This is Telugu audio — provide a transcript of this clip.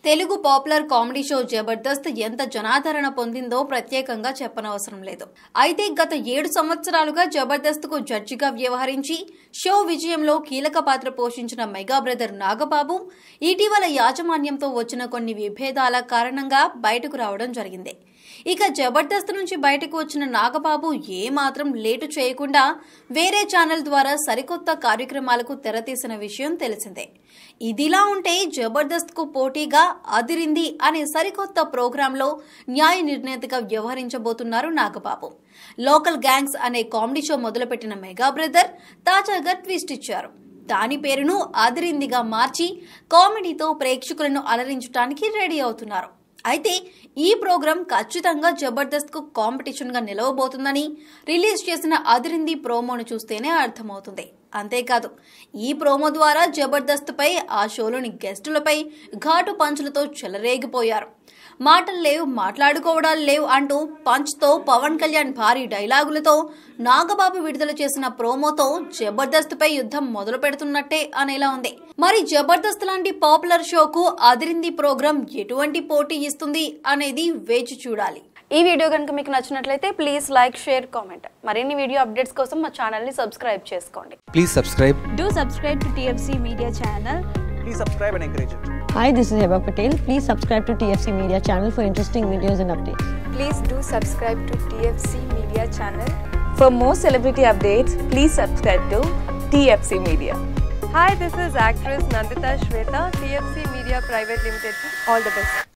Telugu popular comedy show Jabardasth ఎంత జనాదరణ పొందిందో ప్రత్యేకంగా చెప్పనవసరం లేదు అయితే గత ఏడు సంవత్సరాలుగా జబర్దస్త్ కు జడ్జిగా వ్యవహరించి షో విజయంలో కీలక పాత్ర పోషించిన మెగా బ్రదర్ నాగబాబు ఇటీవల యాజమాన్యంతో వచ్చిన కొన్ని విభేదాల కారణంగా బయటకు రావడం జరిగింది ఇక జబర్దస్త్ నుంచి బయటకు వచ్చిన నాగబాబు ఏ మాత్రం లేటు చేయకుండా వేరే ఛానల్ ద్వారా సరికొత్త కార్యక్రమాలకు తెరతీసిన విషయం తెలిసిందే ఇదిలా ఉంటే జబర్దస్త్ కు పోటీగా అదిరింది అనే సరికొత్త ప్రోగ్రాంలో న్యాయ నిర్ణేతగా వ్యవహరించబోతున్నారు నాగబాబు లోకల్ గ్యాంగ్స్ అనే కామెడీ షో మొదలుపెట్టిన మెగా బ్రదర్ తాజాగా ట్విస్ట్ ఇచ్చారు దాని పేరును అదిరిందిగా మార్చి కామెడీతో ప్రేక్షకులను అలరించడానికి రెడీ అవుతున్నారు అయితే ఈ ప్రోగ్రాం ఖచ్చితంగా జబర్దస్త్ కు కాంపిటీషన్ గా నిలవబోతుందని రిలీజ్ చేసిన అదిరింది ప్రోమోను చూస్తేనే అర్థమవుతుంది అంతేకాదు ఈ ప్రోమో ద్వారా జబర్దస్త్ పై ఆ షోలోని గెస్టులపై ఘాటు పంచులతో చెలరేగిపోయారు మాటలు లేవు మాట్లాడుకోవడాలు లేవు అంటూ పంచ్తో పవన్ కళ్యాణ్ భారీ డైలాగులతో నాగబాబు విడుదల చేసిన ప్రోమోతో జబర్దస్త్ పై యుద్ధం మొదలు పెడుతున్నట్టే అనేలా ఉంది మరి జబర్దస్త్ లాంటి పాపులర్ షోకు అదిరింది ప్రోగ్రాం ఎటువంటి పోటీ ఇస్తుంది అనేది వేచి చూడాలి ఈ వీడియో కనుక మీకు నచ్చినట్లయితే ప్లీజ్ లైక్ షేర్ కామెంట్ మరిన్ని వీడియో అప్డేట్స్ కోసం మా ఛానల్ని సబ్స్క్రైబ్ చేసుకోండి Please subscribe. Do subscribe to TFC Media channel. please subscribe and encourage it. Hi, this is Heba Patel. Please subscribe to TFC Media channel for interesting videos and updates. Please do subscribe to TFC Media channel. For more celebrity updates, please subscribe to TFC Media. Hi, this is actress Nandita Shweta, TFC Media Private Limited. All the best.